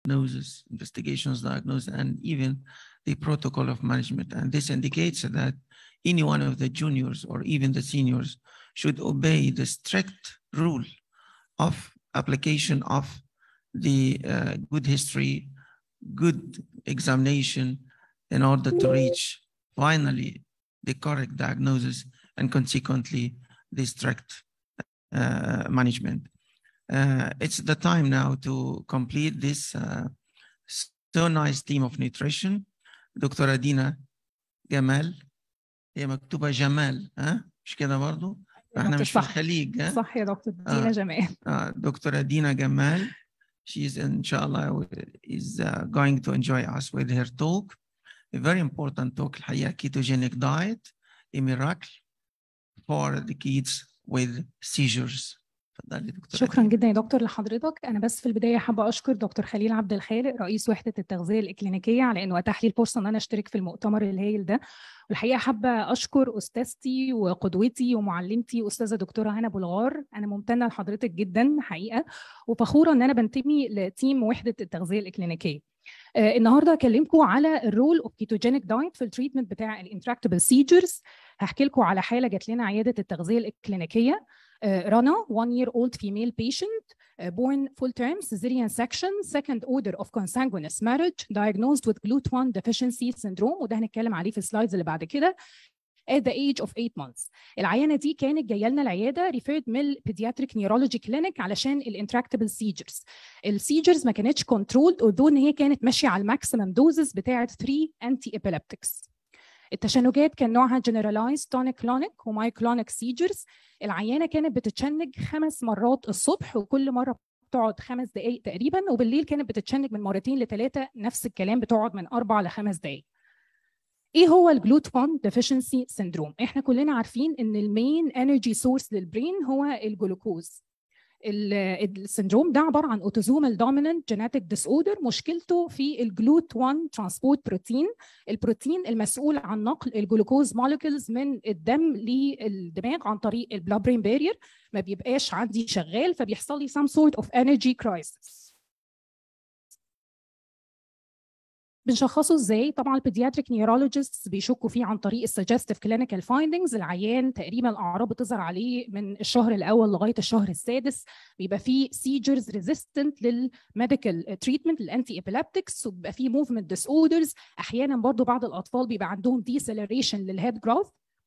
diagnosis, investigations, diagnosis, and even the protocol of management. And this indicates that any one of the juniors or even the seniors should obey the strict rule of application of the uh, good history, good examination in order to reach finally the correct diagnosis and consequently the strict uh, management. Uh, it's the time now to complete this uh, so nice team of nutrition. دكتورة دينا جمال هي مكتوبة جمال ها مش كده برضو؟ احنا مش صح. في الخليج ها؟ صح يا دكتور دينا آه. جمال uh, Dr. Adina Gamal. She's inshallah is uh, going to enjoy us with her talk. A very important talk, الحقيقة ketogenic diet, a miracle for the kids with seizures. اتفضلي دكتور شكرا جدا يا دكتور لحضرتك انا بس في البدايه حابه اشكر دكتور خليل عبد الخالق رئيس وحده التغذيه الاكلينيكيه على انه اتاح لي الفرصه ان انا اشترك في المؤتمر الهائل ده والحقيقه حابه اشكر استاذتي وقدوتي ومعلمتي استاذه دكتوره هنا بلغار انا ممتنه لحضرتك جدا حقيقه وفخوره ان انا بنتمي لتيم وحده التغذيه الاكلينيكيه آه النهارده هكلمكم على الرول اوف كيتوجينيك دايت في التريتمنت بتاع الانتراكتبل سيجرز هحكي لكم على حاله جات لنا عياده التغذيه الاكلينيكيه uh, Rana, one year old female patient, uh, born full term cesarean section, second order of consanguineous marriage, diagnosed with GLUT1 deficiency syndrome وده هنتكلم عليه في السلايدز اللي بعد كده at the age of 8 months. العيانه دي كانت جايه لنا العياده referred من البيدياتريك نيورولوجي كلينيك علشان الانتراكتبل سيجرز. السيجرز ما كانتش كنترولد although ان هي كانت ماشيه على الماكسيمم دوزز بتاعه 3 انتي ابيليبتكس. التشنجات كان نوعها generalized tonic clonic ومايكلونيك سيجرز العيانه كانت بتتشنج خمس مرات الصبح وكل مره بتقعد خمس دقائق تقريبا وبالليل كانت بتتشنج من مرتين لثلاثه نفس الكلام بتقعد من اربع لخمس دقائق. ايه هو الجلوت 1 ديفيشنسي سيندروم؟ احنا كلنا عارفين ان المين انرجي سورس للبرين هو الجلوكوز. السندروم ده عباره عن اوتوزومال دوميننت جينيتك ديس اوردر مشكلته في الجلوت 1 ترانسبورت بروتين البروتين المسؤول عن نقل الجلوكوز مولكيولز من الدم للدماغ عن طريق البلاد برين بارير ما بيبقاش عندي شغال فبيحصل لي some sort of energy crisis بنشخصه ازاي؟ طبعا البيدياتريك نيورولوجيست بيشكوا فيه عن طريق السجستيف كلينيكال فايندنجز العيان تقريبا الاعراض بتظهر عليه من الشهر الاول لغايه الشهر السادس بيبقى فيه سيجرز ريزيستنت للميديكال تريتمنت للانتي ابيلابتكس وبيبقى فيه موفمنت ديس اوردرز احيانا برضو بعض الاطفال بيبقى عندهم ديسلريشن للهيد جروث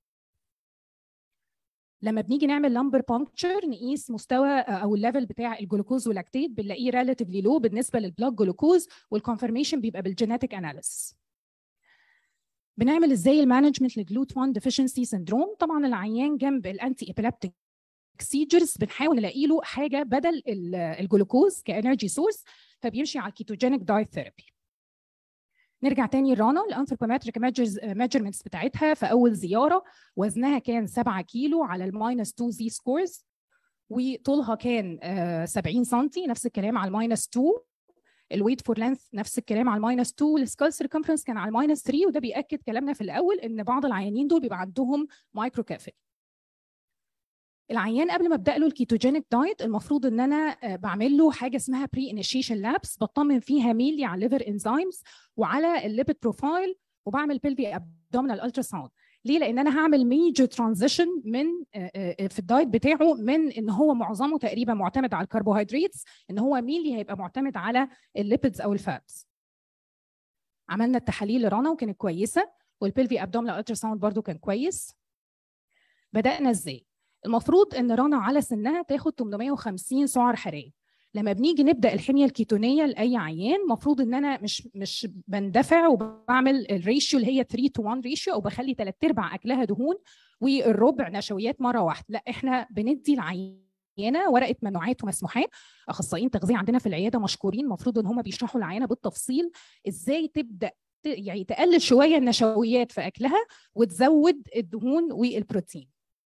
لما بنيجي نعمل لامبر بانكتشر نقيس مستوى او الليفل بتاع الجلوكوز واللاكتيت بنلاقيه ريلاتيفلي لو بالنسبه للبلاد جلوكوز والكونفرميشن بيبقى بالجينيتك اناليسيس بنعمل ازاي المانجمنت لجلوت 1 ديفيشنسي سندروم طبعا العيان جنب الانتي ابيلابتيك سيجرز بنحاول نلاقي له حاجه بدل الجلوكوز كانرجي سورس فبيمشي على الكيتوجينيك دايت ثيرابي نرجع تاني لرانا الانثروبومتريك ميجرمنتس بتاعتها في اول زياره وزنها كان 7 كيلو على الماينس 2 زي سكورز وطولها كان 70 سم نفس الكلام على الماينس 2 الويت فور لينث نفس الكلام على الماينس 2 السكال سيركمفرنس كان على الماينس 3 وده بياكد كلامنا في الاول ان بعض العيانين دول بيبقى عندهم مايكرو كافي العيان قبل ما ابدا له الكيتوجينيك دايت المفروض ان انا بعمل له حاجه اسمها بري انيشيشن لابس بطمن فيها ميلي على الليفر انزيمز وعلى الليبيد بروفايل وبعمل بيلفي ابدومينال الترا ساوند ليه لان انا هعمل ميجر ترانزيشن من في الدايت بتاعه من ان هو معظمه تقريبا معتمد على الكربوهيدرات ان هو ميلي هيبقى معتمد على الليبيدز او الفاتس عملنا التحاليل لرنا وكانت كويسه والبيلفي ابدومينال الترا ساوند برده كان كويس بدانا ازاي المفروض ان رنا على سنها تاخد 850 سعر حراري لما بنيجي نبدا الحميه الكيتونيه لاي عيان المفروض ان انا مش مش بندفع وبعمل الريشيو اللي هي 3 تو 1 ريشيو او بخلي ثلاث ارباع اكلها دهون والربع نشويات مره واحده لا احنا بندي العيانه ورقه ممنوعات ومسموحات اخصائيين تغذيه عندنا في العياده مشكورين المفروض ان هم بيشرحوا العيانه بالتفصيل ازاي تبدا يعني تقلل شويه النشويات في اكلها وتزود الدهون والبروتين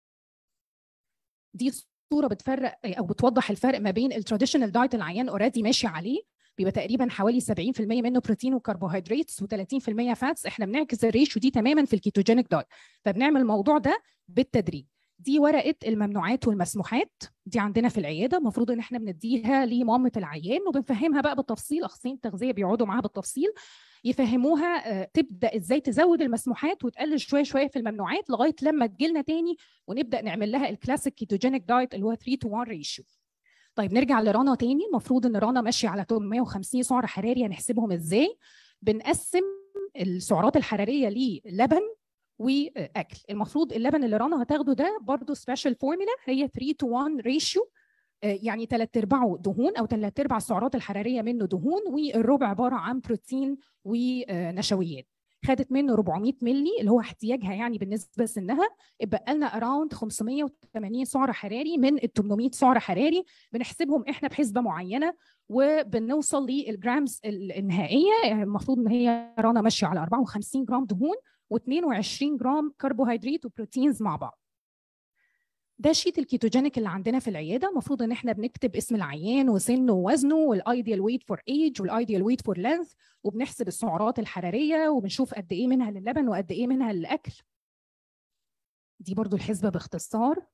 دي صوره بتفرق او بتوضح الفرق ما بين التراديشنال دايت العيان اوريدي ماشي عليه بيبقى تقريبا حوالي 70% منه بروتين وكربوهيدرات و30% فاتس احنا بنعكس الريشيو دي تماما في الكيتوجينيك دايت فبنعمل الموضوع ده بالتدريج دي ورقه الممنوعات والمسموحات دي عندنا في العياده المفروض ان احنا بنديها لمامه العيان وبنفهمها بقى بالتفصيل اخصائيين التغذيه بيقعدوا معاها بالتفصيل يفهموها تبدا ازاي تزود المسموحات وتقلل شويه شويه في الممنوعات لغايه لما تجيلنا تاني ونبدا نعمل لها الكلاسيك كيتوجينيك دايت اللي هو 3 تو 1 ريشيو طيب نرجع لرنا تاني المفروض ان رنا ماشيه على 850 سعر حراري هنحسبهم ازاي بنقسم السعرات الحراريه للبن واكل المفروض اللبن اللي رنا هتاخده ده برضه سبيشال فورمولا هي 3 تو 1 ريشيو يعني ثلاث ارباعه دهون او ثلاث ارباع السعرات الحراريه منه دهون والربع عباره عن بروتين ونشويات خدت منه 400 مللي اللي هو احتياجها يعني بالنسبه لسنها اتبقى لنا اراوند 580 سعر حراري من ال 800 سعر حراري بنحسبهم احنا بحسبه معينه وبنوصل للجرامز النهائيه المفروض ان هي رنا ماشيه على 54 جرام دهون و22 جرام كربوهيدرات وبروتينز مع بعض ده شيت الكيتوجينيك اللي عندنا في العياده المفروض ان احنا بنكتب اسم العيان وسنه ووزنه والايديال ويت فور ايج والايديال ويت فور لينث وبنحسب السعرات الحراريه وبنشوف قد ايه منها للبن وقد ايه منها للاكل دي برضو الحسبه باختصار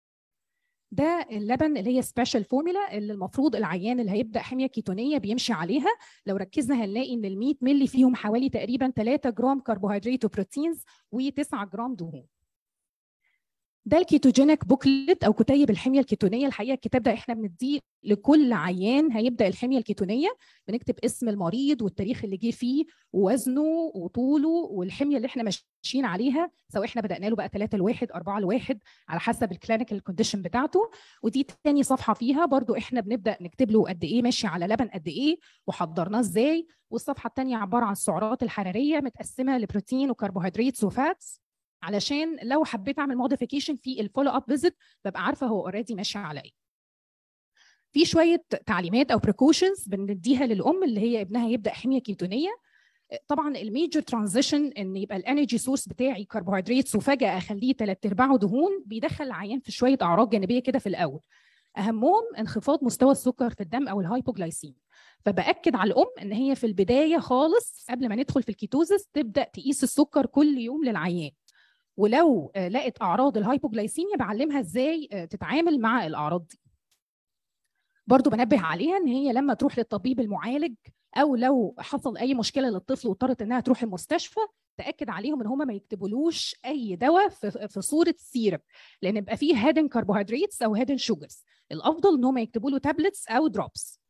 ده اللبن اللي هي سبيشال فورمولا اللي المفروض العيان اللي هيبدا حميه كيتونيه بيمشي عليها لو ركزنا هنلاقي ان ال 100 مللي فيهم حوالي تقريبا 3 جرام كربوهيدرات وبروتينز و9 جرام دهون ده الكيتوجينيك بوكلت او كتيب الحميه الكيتونيه الحقيقه الكتاب ده احنا بنديه لكل عيان هيبدا الحميه الكيتونيه بنكتب اسم المريض والتاريخ اللي جه فيه ووزنه وطوله والحميه اللي احنا ماشيين عليها سواء احنا بدانا له بقى 3 لواحد 4 لواحد على حسب الكلينيكال كونديشن بتاعته ودي تاني صفحه فيها برضو احنا بنبدا نكتب له قد ايه ماشي على لبن قد ايه وحضرناه ازاي والصفحه الثانيه عباره عن السعرات الحراريه متقسمه لبروتين وكربوهيدرات وفاتس علشان لو حبيت اعمل موديفيكيشن في الفولو اب فيزيت ببقى عارفه هو اوريدي ماشي على ايه في شويه تعليمات او بريكوشنز بنديها للام اللي هي ابنها يبدا حميه كيتونيه طبعا الميجر ترانزيشن ان يبقى الانرجي سورس بتاعي كربوهيدرات وفجاه اخليه ثلاث ارباعه دهون بيدخل العيان في شويه اعراض جانبيه كده في الاول اهمهم انخفاض مستوى السكر في الدم او الهايبوجلايسيميا فباكد على الام ان هي في البدايه خالص قبل ما ندخل في الكيتوزس تبدا تقيس السكر كل يوم للعيان ولو لقت اعراض الهايبوجلايسيميا بعلمها ازاي تتعامل مع الاعراض دي برضو بنبه عليها ان هي لما تروح للطبيب المعالج او لو حصل اي مشكله للطفل واضطرت انها تروح المستشفى تاكد عليهم ان هم ما يكتبولوش اي دواء في, في صوره سيرب لان يبقى فيه هيدن كربوهيدراتس او هيدن شوجرز الافضل ان هم يكتبوا له تابلتس او دروبس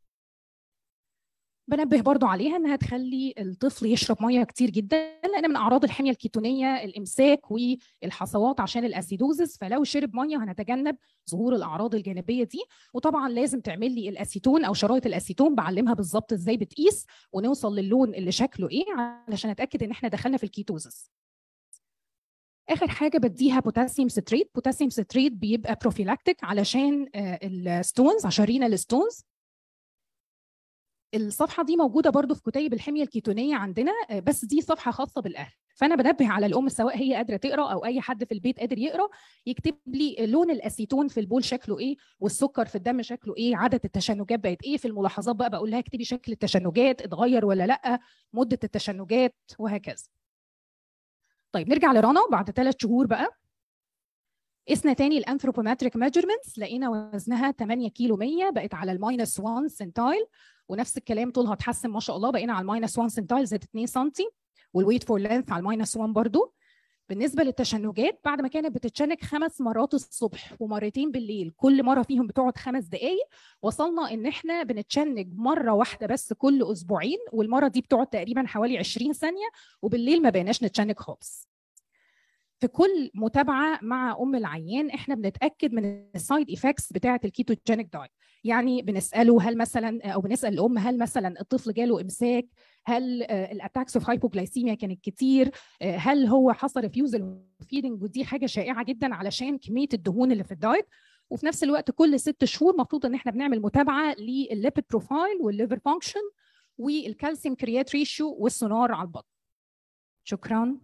بنبه برضو عليها انها تخلي الطفل يشرب ميه كتير جدا لان من اعراض الحميه الكيتونيه الامساك والحصوات عشان الاسيدوزس فلو شرب ميه هنتجنب ظهور الاعراض الجانبيه دي وطبعا لازم تعمل لي الاسيتون او شرايط الاسيتون بعلمها بالظبط ازاي بتقيس ونوصل للون اللي شكله ايه علشان اتاكد ان احنا دخلنا في الكيتوزس اخر حاجه بديها بوتاسيوم ستريت بوتاسيوم ستريت بيبقى بروفيلاكتيك علشان الستونز عشان رينال ستونز الصفحه دي موجوده برضو في كتيب الحميه الكيتونيه عندنا بس دي صفحه خاصه بالاهل فانا بنبه على الام سواء هي قادره تقرا او اي حد في البيت قادر يقرا يكتب لي لون الاسيتون في البول شكله ايه والسكر في الدم شكله ايه عدد التشنجات بقت ايه في الملاحظات بقى بقول لها اكتبي شكل التشنجات اتغير ولا لا مده التشنجات وهكذا طيب نرجع لرنا بعد ثلاث شهور بقى قسنا تاني الانثروبومتريك ميجرمنتس لقينا وزنها 8 كيلو 100 بقت على الماينس 1 سنتايل ونفس الكلام طولها اتحسن ما شاء الله بقينا على الماينس 1 سنتايل زادت 2 سم والويت فور لينث على الماينس 1 برضو بالنسبه للتشنجات بعد ما كانت بتتشنج خمس مرات الصبح ومرتين بالليل كل مره فيهم بتقعد خمس دقائق وصلنا ان احنا بنتشنج مره واحده بس كل اسبوعين والمره دي بتقعد تقريبا حوالي 20 ثانيه وبالليل ما بقيناش نتشنج خالص في كل متابعه مع ام العيان احنا بنتاكد من السايد ايفكتس بتاعه الكيتوجينيك دايت يعني بنساله هل مثلا او بنسال الام هل مثلا الطفل جاله امساك هل الاتاكس اوف هايبوجلايسيميا كانت كتير هل هو حصل ريفيوزل فيدنج ودي حاجه شائعه جدا علشان كميه الدهون اللي في الدايت وفي نفس الوقت كل ست شهور المفروض ان احنا بنعمل متابعه للليبيد بروفايل والليفر فانكشن والكالسيوم كريات ريشيو والسونار على البطن شكرا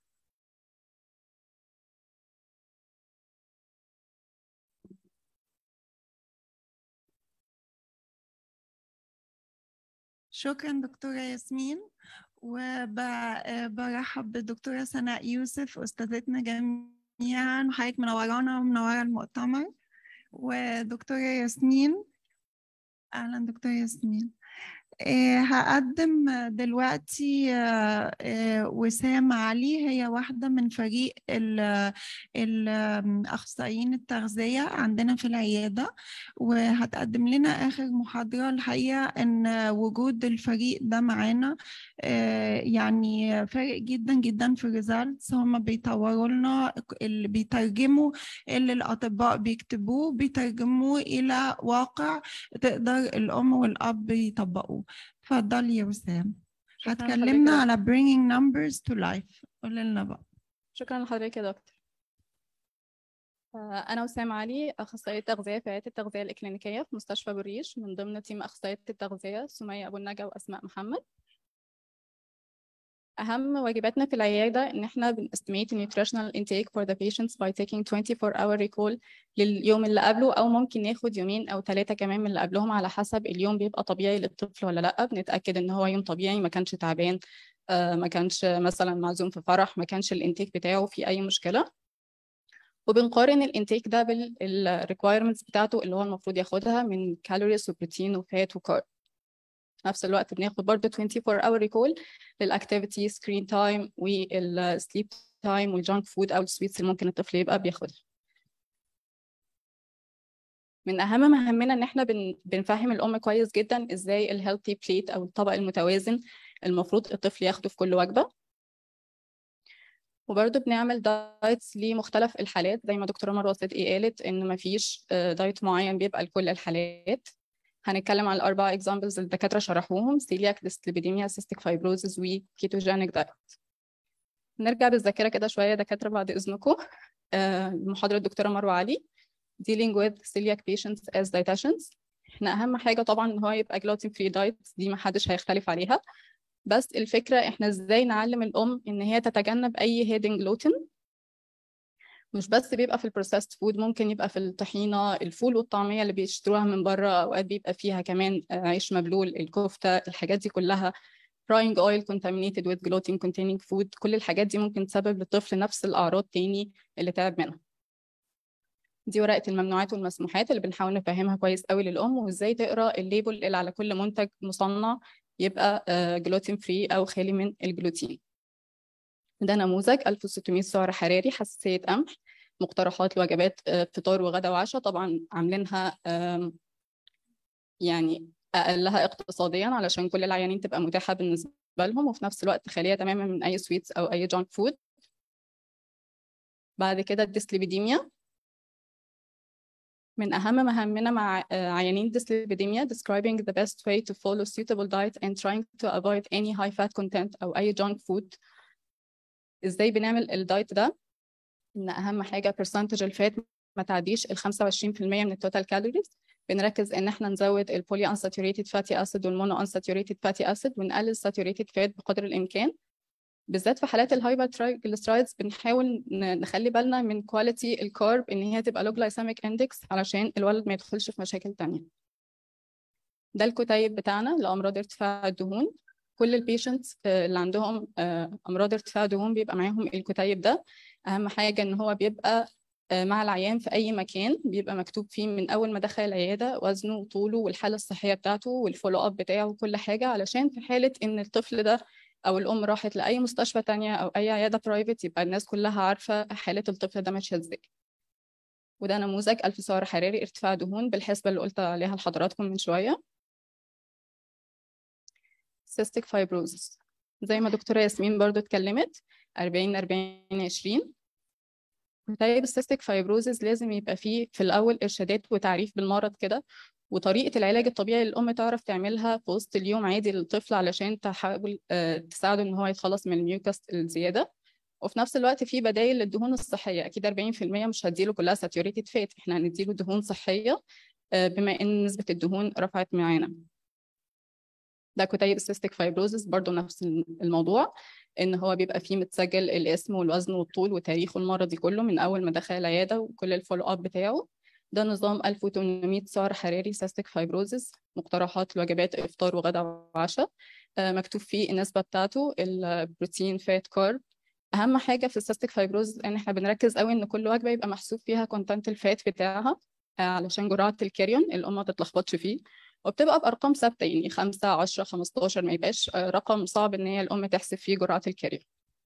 شكرا دكتورة ياسمين وبرحب بالدكتورة سناء يوسف أستاذتنا جميل جميعا وحضرتك منورانا ومنورة المؤتمر ودكتورة ياسمين أهلا دكتورة ياسمين آه، هقدم دلوقتي آه، آه، وسام علي هي واحدة من فريق ال- ال- أخصائيين التغذية عندنا في العيادة وهتقدم لنا آخر محاضرة الحقيقة إن وجود الفريق ده معانا آه، يعني فارق جدا جدا في الريزالتس هم بيطوروا لنا اللي بيترجموا اللي الأطباء بيكتبوه بيترجموه إلى واقع تقدر الأم والأب يطبقوه اتفضلي يا وسام شكراً هتكلمنا لحضرتك. على bringing numbers to life قولي لنا بقى شكرا لحضرتك يا دكتور آه، أنا وسام علي أخصائية تغذية في عيادة التغذية الإكلينيكية في مستشفى بالريش من ضمن تيم أخصائية التغذية سمية أبو النجا وأسماء محمد أهم واجباتنا في العيادة إن إحنا بنستميت nutritional intake for the patients by taking 24 hour recall لليوم اللي قبله أو ممكن ياخد يومين أو ثلاثة كمان من اللي قبلهم على حسب اليوم بيبقى طبيعي للطفل ولا لأ بنتأكد إن هو يوم طبيعي ما كانش تعبان آه، ما كانش مثلا معزوم في فرح ما كانش الانتيك بتاعه في أي مشكلة وبنقارن الانتيك ده بالريكوايرمنتس بتاعته اللي هو المفروض ياخدها من كالوريز وبروتين وفات وكارب في نفس الوقت بناخد برضه 24 اور ريكول للاكتيفيتي سكرين تايم والسليب تايم والجانك فود او السويتس اللي ممكن الطفل يبقى بياخدها من اهم مهمنا ان احنا بن... بنفهم الام كويس جدا ازاي الهيلثي بليت او الطبق المتوازن المفروض الطفل ياخده في كل وجبه وبرضه بنعمل دايتس لمختلف الحالات زي ما دكتوره مروه صدقي قالت ان مفيش آه، دايت معين بيبقى لكل الحالات هنتكلم على الاربع اكزامبلز اللي الدكاتره شرحوهم سيلياك ديسليبيديميا سيستيك فايبروزز وكيتوجينيك دايت نرجع بالذاكره كده شويه دكاتره بعد اذنكم آه، محاضره الدكتوره مروه علي dealing with celiac patients as dietitians احنا اهم حاجه طبعا ان هو يبقى gluten free diet دي ما حدش هيختلف عليها بس الفكره احنا ازاي نعلم الام ان هي تتجنب اي هيدنج gluten مش بس بيبقى في البروسيسد فود ممكن يبقى في الطحينه الفول والطعميه اللي بيشتروها من بره اوقات بيبقى فيها كمان آه، عيش مبلول الكفته الحاجات دي كلها frying oil contaminated with gluten containing food كل الحاجات دي ممكن تسبب للطفل نفس الاعراض تاني اللي تعب منها دي ورقه الممنوعات والمسموحات اللي بنحاول نفهمها كويس قوي للام وازاي تقرا الليبل اللي على كل منتج مصنع يبقى جلوتين فري او خالي من الجلوتين ده نموذج 1600 سعر حراري حساسيه قمح مقترحات لوجبات آه، فطار وغدا وعشاء طبعا عاملينها آم، يعني اقلها اقتصاديا علشان كل العيانين تبقى متاحه بالنسبه لهم وفي نفس الوقت خاليه تماما من اي سويتس او اي جانك فود بعد كده الديسليبيديميا من أهم مهامنا مع آه، عيانين dyslipidemia describing the best way to follow suitable diet and trying to avoid any high fat content أو أي junk food إزاي بنعمل الدايت ده إن أهم حاجة percentage الفات ما تعديش ال 25% من التوتال كالوريز بنركز إن إحنا نزود البولي unsaturated fatty acid والمونو unsaturated fatty acid ونقلل saturated fat بقدر الإمكان بالذات في حالات الهايبر ترايجليسرايدز بنحاول ن- نخلي بالنا من كواليتي الكارب ان هي تبقى لو جلايسيميك اندكس علشان الولد ما يدخلش في مشاكل تانية ده الكتيب بتاعنا لامراض ارتفاع الدهون كل البيشنتس اللي عندهم آه، امراض ارتفاع الدهون بيبقى معاهم الكتيب ده اهم حاجه ان هو بيبقى آه، مع العيان في اي مكان بيبقى مكتوب فيه من اول ما دخل العياده وزنه وطوله والحاله الصحيه بتاعته والفولو اب بتاعه وكل حاجه علشان في حاله ان الطفل ده او الام راحت لاي مستشفى تانية او اي عياده برايفت يبقى الناس كلها عارفه حاله الطفل ده ماشيه ازاي وده نموذج 1000 سعر حراري ارتفاع دهون بالحسبه اللي قلت عليها لحضراتكم من شويه cystic fibrosis زي ما دكتوره ياسمين برضو اتكلمت 40 40 20 طيب السيستيك فايبروزز لازم يبقى فيه في الاول ارشادات وتعريف بالمرض كده وطريقه العلاج الطبيعي اللي الام تعرف تعملها في وسط اليوم عادي للطفل علشان تحاول آه، تساعده ان هو يتخلص من الميوكس الزياده وفي نفس الوقت في بدائل للدهون الصحيه اكيد 40% مش هديله كلها ساتيوريتد فات احنا هنديله دهون صحيه آه، بما ان نسبه الدهون رفعت معانا ده كتيب السيستيك فايبروزس برضو نفس الموضوع ان هو بيبقى فيه متسجل الاسم والوزن والطول وتاريخه المرضي كله من اول ما دخل العياده وكل الفولو اب بتاعه ده نظام 1800 سعر حراري سيستيك فايبروزس مقترحات لوجبات افطار وغدا وعشاء آه، مكتوب فيه النسبه بتاعته البروتين فات كارب اهم حاجه في السيستيك فايبروز ان احنا بنركز قوي ان كل وجبه يبقى محسوب فيها كونتنت الفات بتاعها آه، علشان جرعه الكاريون الام ما تتلخبطش فيه وبتبقى بارقام ثابته يعني 5 10 15 ما يبقاش آه، رقم صعب ان هي الام تحسب فيه جرعه الكاريون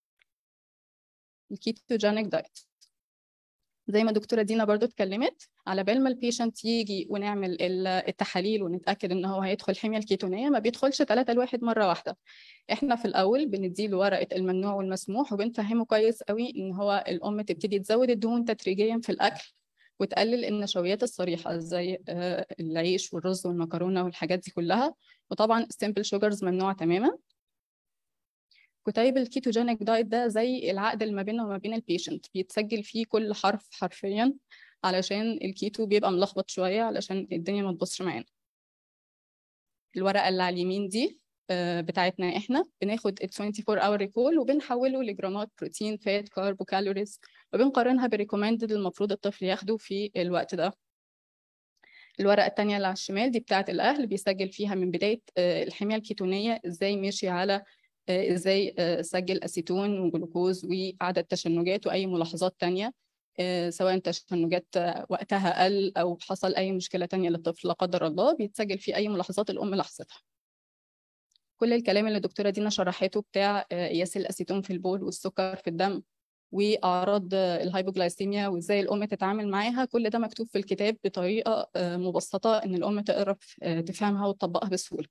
الكيتوجينيك دايت زي ما دكتوره دينا برضو اتكلمت على بال ما البيشنت يجي ونعمل التحاليل ونتاكد ان هو هيدخل حميه الكيتونيه ما بيدخلش ثلاثة لواحد مره واحده احنا في الاول بنديله ورقه الممنوع والمسموح وبنفهمه كويس قوي ان هو الام تبتدي تزود الدهون تدريجيا في الاكل وتقلل النشويات الصريحه زي آه، العيش والرز والمكرونه والحاجات دي كلها وطبعا السيمبل شوجرز ممنوع تماما كتيب الكيتوجينيك دايت ده زي العقد اللي ما بيننا وما بين البيشنت بيتسجل فيه كل حرف حرفيا علشان الكيتو بيبقى ملخبط شويه علشان الدنيا ما تبصش معانا الورقه اللي على اليمين دي آه، بتاعتنا احنا بناخد ال 24 اور ريكول وبنحوله لجرامات بروتين فات كارب وكالوريز وبنقارنها بالريكومندد المفروض الطفل ياخده في الوقت ده الورقة التانية اللي على الشمال دي بتاعة الأهل بيسجل فيها من بداية آه، الحمية الكيتونية إزاي ماشي على آه، إزاي سجل أسيتون وجلوكوز وعدد تشنجات وأي ملاحظات تانية سواء تشنجات وقتها قل أو حصل أي مشكلة تانية للطفل لا قدر الله بيتسجل فيه أي ملاحظات الأم لاحظتها كل الكلام اللي الدكتوره دينا شرحته بتاع آه، قياس الاسيتون في البول والسكر في الدم واعراض الهايبوجلايسيميا وازاي الام تتعامل معاها كل ده مكتوب في الكتاب بطريقه آه، مبسطه ان الام تقرا آه، تفهمها وتطبقها بسهوله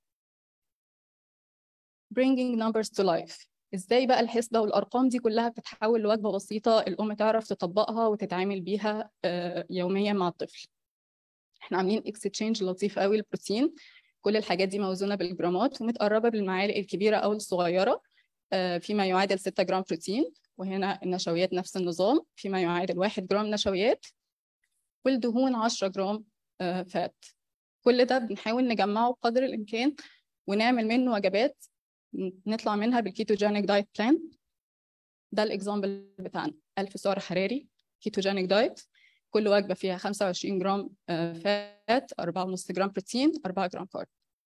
bringing numbers to life ازاي بقى الحسبه والارقام دي كلها بتتحول لوجبه بسيطه الام تعرف تطبقها وتتعامل بيها يوميا مع الطفل احنا عاملين اكستشينج لطيف قوي البروتين كل الحاجات دي موزونه بالجرامات ومتقربه بالمعالق الكبيره او الصغيره آه، فيما يعادل 6 جرام بروتين وهنا النشويات نفس النظام فيما يعادل 1 جرام نشويات والدهون 10 جرام آه، فات كل ده بنحاول نجمعه بقدر الامكان ونعمل منه وجبات نطلع منها بالكيتوجينيك دايت بلان ده الاكزامبل بتاعنا 1000 سعر حراري كيتوجينيك دايت كل وجبة فيها 25 جرام آه، فات 4.5 جرام بروتين 4 جرام كارب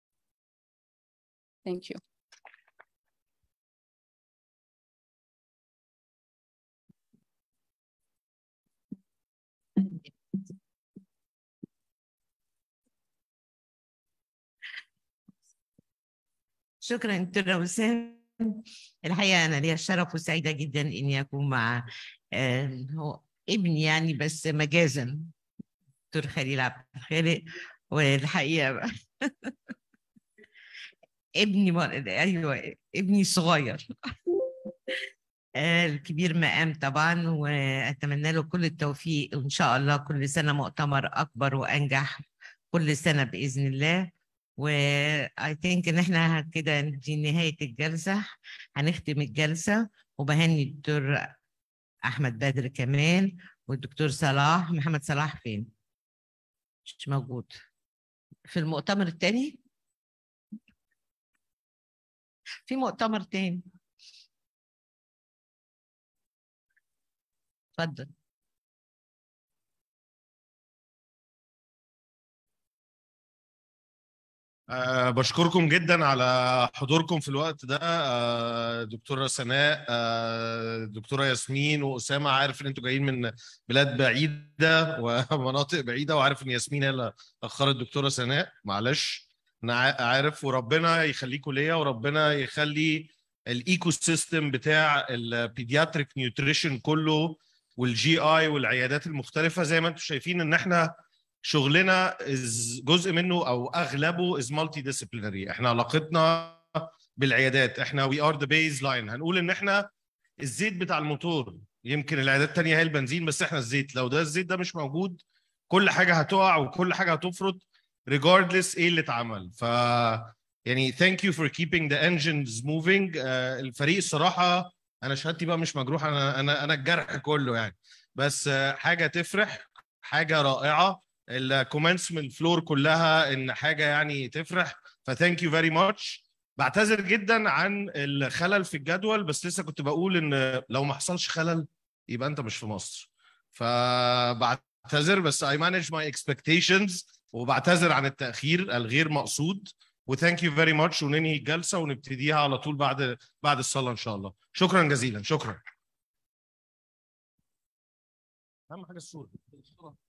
Thank you. شكرا دكتورة وسام الحقيقة أنا ليا الشرف وسعيدة جدا إني أكون مع آه، هو ابني يعني بس مجازا دكتور خليل عبد الخالق والحقيقه ابني مر... ايوه ابني صغير الكبير مقام طبعا واتمنى له كل التوفيق وان شاء الله كل سنه مؤتمر اكبر وانجح كل سنه باذن الله و اي ثينك ان احنا كده دي نهايه الجلسه هنختم الجلسه وبهني الدكتور احمد بدر كمان والدكتور صلاح محمد صلاح فين مش موجود في المؤتمر الثاني في مؤتمر تاني اتفضل أه بشكركم جدا على حضوركم في الوقت ده أه دكتورة سناء أه دكتورة ياسمين وأسامة عارف إن أنتوا جايين من بلاد بعيدة ومناطق بعيدة وعارف إن ياسمين هي اللي أخرت دكتورة سناء معلش أنا عارف وربنا يخليكم ليا وربنا يخلي الإيكو سيستم بتاع البيدياتريك نيوتريشن كله والجي اي والعيادات المختلفة زي ما أنتم شايفين إن إحنا شغلنا جزء منه او اغلبه از مالتي ديسيبلينري احنا علاقتنا بالعيادات احنا وي ار ذا بيز لاين هنقول ان احنا الزيت بتاع الموتور يمكن العيادات الثانيه هي البنزين بس احنا الزيت لو ده الزيت ده مش موجود كل حاجه هتقع وكل حاجه هتفرط ريجاردلس ايه اللي اتعمل ف يعني ثانك يو فور كيبينج ذا انجنز موفينج الفريق الصراحه انا شهادتي بقى مش مجروح انا انا انا الجرح كله يعني بس uh, حاجه تفرح حاجه رائعه الكومنتس فلور كلها ان حاجه يعني تفرح فثانك يو فيري ماتش بعتذر جدا عن الخلل في الجدول بس لسه كنت بقول ان لو ما حصلش خلل يبقى انت مش في مصر فبعتذر بس اي مانج ماي اكسبكتيشنز وبعتذر عن التاخير الغير مقصود وثانك يو فيري ماتش وننهي الجلسه ونبتديها على طول بعد بعد الصلاه ان شاء الله شكرا جزيلا شكرا اهم حاجه الصوره